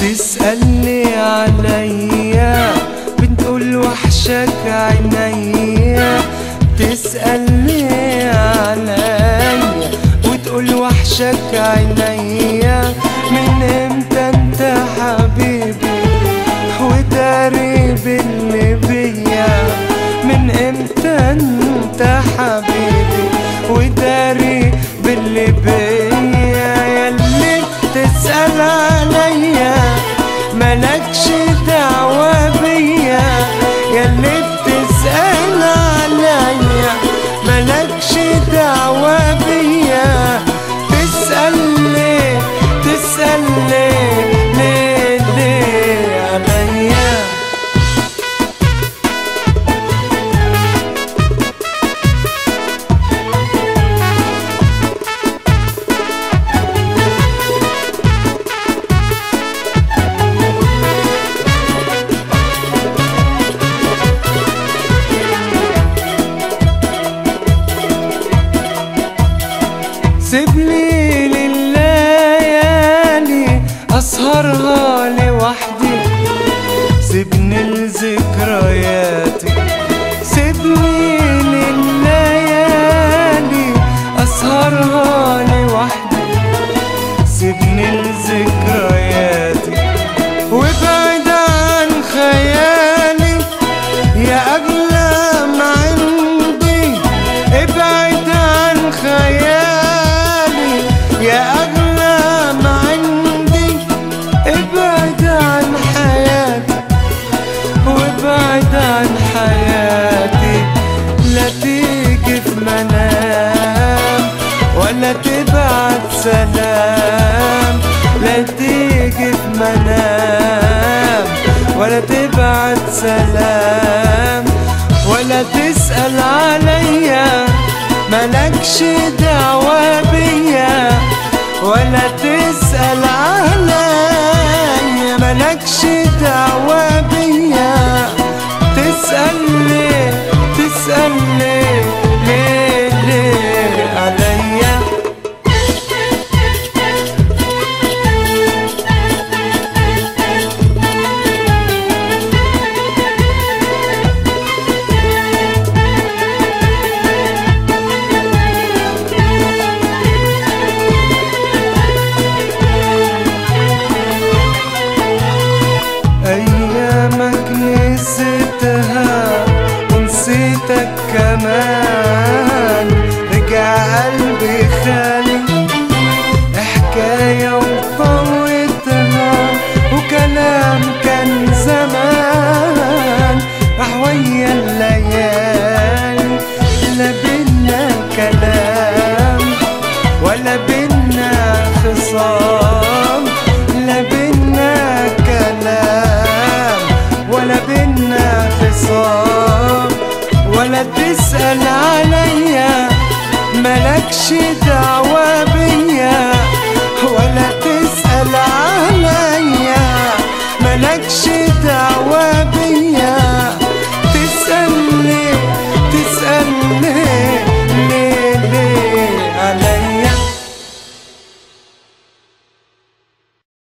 تسألني عليا بتقول وحشك عينيا تسألني عليا وتقول وحشك عينيا من امتى انت حبيبي وداري باللي بيا من امتى انت حبيبي وداري باللي بيا ياللي تسأل عليا ملكش دعوة بيا ياللي بتسأل عليا ملكش دعوة بيا تسأل ليه تسأل ليه ليه ليه عليا سيبني لليالي أسهرها لوحدي سيبني لذكرياتي سيبني لليالي أسهرها لوحدي سيبني لذكرياتي وابعد عن خيالي يا أغلى ما عندي ابعد عن خيالي يا أغلى ما عندي ابعد عن حياتي وابعد عن حياتي لا تيجي في منام ولا تبعت سلام لا تيجي في منام ولا تبعت سلام ولا تسأل عليا ملكش دعوة بيا ولا تسأل عليا ملكش دعوة بيا